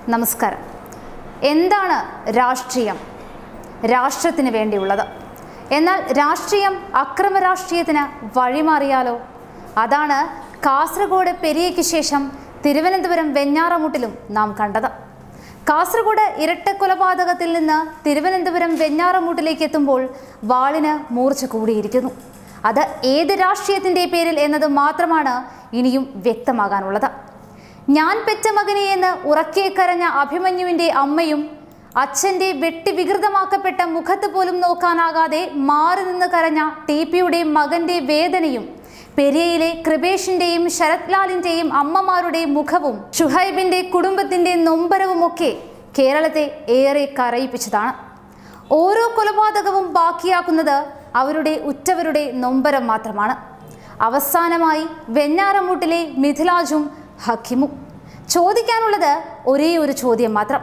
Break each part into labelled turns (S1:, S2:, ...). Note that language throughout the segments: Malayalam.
S1: നമസ്കാരം എന്താണ് രാഷ്ട്രീയം രാഷ്ട്രത്തിന് വേണ്ടിയുള്ളത് എന്നാൽ രാഷ്ട്രീയം അക്രമ രാഷ്ട്രീയത്തിന് വഴിമാറിയാലോ അതാണ് കാസർഗോഡ് പെരിയയ്ക്ക് ശേഷം തിരുവനന്തപുരം വെഞ്ഞാറമൂട്ടിലും നാം കണ്ടത് കാസർഗോഡ് ഇരട്ട കൊലപാതകത്തിൽ നിന്ന് തിരുവനന്തപുരം വെഞ്ഞാറമൂട്ടിലേക്ക് എത്തുമ്പോൾ വാളിന് മൂർച്ച കൂടിയിരിക്കുന്നു അത് ഏത് രാഷ്ട്രീയത്തിൻ്റെ പേരിൽ എന്നത് മാത്രമാണ് ഇനിയും വ്യക്തമാകാനുള്ളത് ഞാൻ പെറ്റ മകനെ എന്ന് ഉറക്കെ കരഞ്ഞ അഭിമന്യുവിൻ്റെ അമ്മയും അച്ഛൻ്റെ വെട്ടിവികൃതമാക്കപ്പെട്ട മുഖത്ത് പോലും നോക്കാനാകാതെ മാറി നിന്ന് കരഞ്ഞ ടി പിയുടെ മകന്റെ വേദനയും പെരിയയിലെ കൃപേഷിന്റെയും ശരത് ലാലിന്റെയും അമ്മമാരുടെ മുഖവും ഷുഹൈബിന്റെ കുടുംബത്തിന്റെ നൊമ്പരവുമൊക്കെ കേരളത്തെ ഏറെ കരയിപ്പിച്ചതാണ് ഓരോ കൊലപാതകവും ബാക്കിയാക്കുന്നത് അവരുടെ ഉറ്റവരുടെ നൊമ്പരം മാത്രമാണ് അവസാനമായി വെഞ്ഞാറമൂട്ടിലെ മിഥിലാജും ഹക്കിമും ചോദിക്കാനുള്ളത് ഒരേ ഒരു ചോദ്യം മാത്രം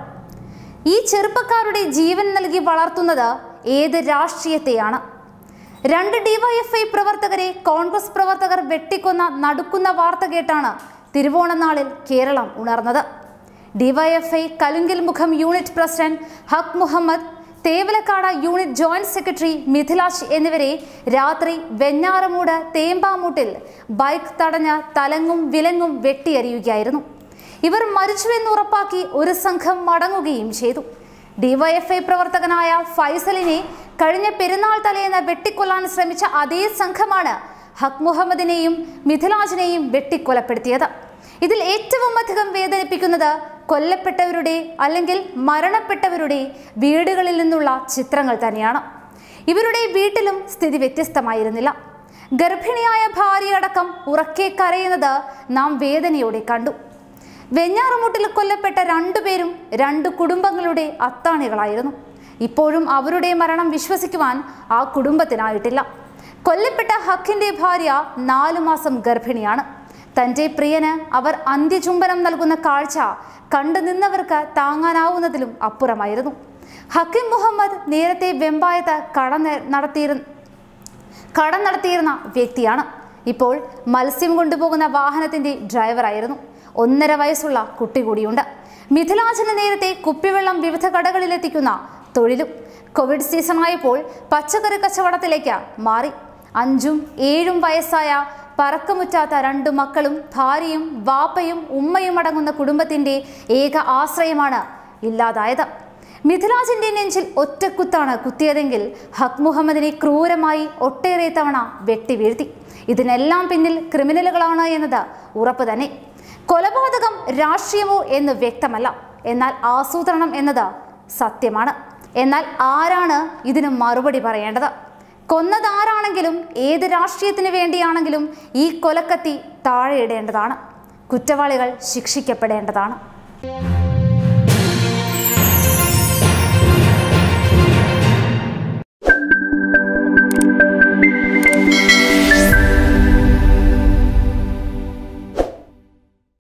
S1: ഈ ചെറുപ്പക്കാരുടെ ജീവൻ നൽകി വളർത്തുന്നത് ഏത് രാഷ്ട്രീയത്തെയാണ് രണ്ട് ഡിവൈഎഫ്ഐ പ്രവർത്തകരെ കോൺഗ്രസ് പ്രവർത്തകർ വെട്ടിക്കൊന്ന നടുക്കുന്ന വാർത്ത കേട്ടാണ് തിരുവോണനാളിൽ കേരളം ഉണർന്നത് ഡിവൈഎഫ്ഐ കലുങ്കിൽ മുഖം unit president Haq Muhammad Thevalakkad unit joint secretary Mithilaj എന്നിവരെ രാത്രി വെഞ്ഞാറമൂട് തേമ്പാമൂട്ടിൽ ബൈക്ക് തടഞ്ഞ് തലങ്ങും വിലങ്ങും വെട്ടിയറിയുകയായിരുന്നു ഇവർ മരിച്ചുവെന്ന് ഉറപ്പാക്കി ഒരു സംഘം മടങ്ങുകയും ചെയ്തു ഡിവൈഎഫ്ഐ പ്രവർത്തകനായ ഫൈസലിനെ കഴിഞ്ഞ പെരുന്നാൾ തലേന്ന് വെട്ടിക്കൊല്ലാൻ ശ്രമിച്ച അതേ സംഘമാണ് ഹക് മുഹമ്മദിനെയും മിഥിലാജിനെയും വെട്ടിക്കൊലപ്പെടുത്തിയത് ഇതിൽ ഏറ്റവും അധികം വേദനിപ്പിക്കുന്നത് കൊല്ലപ്പെട്ടവരുടെ അല്ലെങ്കിൽ മരണപ്പെട്ടവരുടെ വീടുകളിൽ നിന്നുള്ള ചിത്രങ്ങൾ തന്നെയാണ് ഇവരുടെ വീട്ടിലും സ്ഥിതി വ്യത്യസ്തമായിരുന്നില്ല ഗർഭിണിയായ ഭാര്യയടക്കം ഉറക്കെ കരയുന്നത് നാം വേദനയോടെ കണ്ടു വെഞ്ഞാറമൂട്ടിൽ കൊല്ലപ്പെട്ട രണ്ടുപേരും രണ്ട് കുടുംബങ്ങളുടെ അത്താണികളായിരുന്നു ഇപ്പോഴും അവരുടെ മരണം വിശ്വസിക്കുവാൻ ആ കുടുംബത്തിനായിട്ടില്ല കൊല്ലപ്പെട്ട ഹക്കിന്റെ ഭാര്യ നാലു മാസം ഗർഭിണിയാണ് തൻ്റെ പ്രിയന് അവർ അന്ത്യചുംബനം നൽകുന്ന കാഴ്ച കണ്ടു നിന്നവർക്ക് താങ്ങാനാവുന്നതിലും അപ്പുറമായിരുന്നു ഹക്കിം മുഹമ്മദ് നേരത്തെ വെമ്പായത്ത് കട നടത്തിയിരുന്ന കട നടത്തിയിരുന്ന വ്യക്തിയാണ് ഇപ്പോൾ മത്സ്യം കൊണ്ടുപോകുന്ന വാഹനത്തിന്റെ ഡ്രൈവറായിരുന്നു ഒന്നര വയസ്സുള്ള കുട്ടി കൂടിയുണ്ട് മിഥിലാജന് നേരത്തെ കുപ്പിവെള്ളം വിവിധ കടകളിലെത്തിക്കുന്ന തൊഴിലും കോവിഡ് സീസണായപ്പോൾ പച്ചക്കറി കച്ചവടത്തിലേക്ക് മാറി അഞ്ചും ഏഴും വയസ്സായ പറക്കമുറ്റാത്ത രണ്ടു മക്കളും ഭാര്യയും വാപ്പയും ഉമ്മയും അടങ്ങുന്ന കുടുംബത്തിന്റെ ഏക ആശ്രയമാണ് ഇല്ലാതായത് മിഥിലാജിന്റെ നെഞ്ചിൽ ഒറ്റക്കുത്താണ് കുത്തിയതെങ്കിൽ ഹക് മുഹമ്മദിനെ ക്രൂരമായി ഒട്ടേറെ തവണ വെട്ടി വീഴ്ത്തി ഇതിനെല്ലാം പിന്നിൽ ക്രിമിനലുകളാണ് എന്നത് ഉറപ്പ് തന്നെ കൊലപാതകം രാഷ്ട്രീയമോ എന്ന് വ്യക്തമല്ല എന്നാൽ ആസൂത്രണം എന്നത് സത്യമാണ് എന്നാൽ ആരാണ് ഇതിന് മറുപടി പറയേണ്ടത് കൊന്നതാരാണെങ്കിലും ഏത് രാഷ്ട്രീയത്തിന് വേണ്ടിയാണെങ്കിലും ഈ കൊലക്കത്തി താഴെയിടേണ്ടതാണ് കുറ്റവാളികൾ ശിക്ഷിക്കപ്പെടേണ്ടതാണ്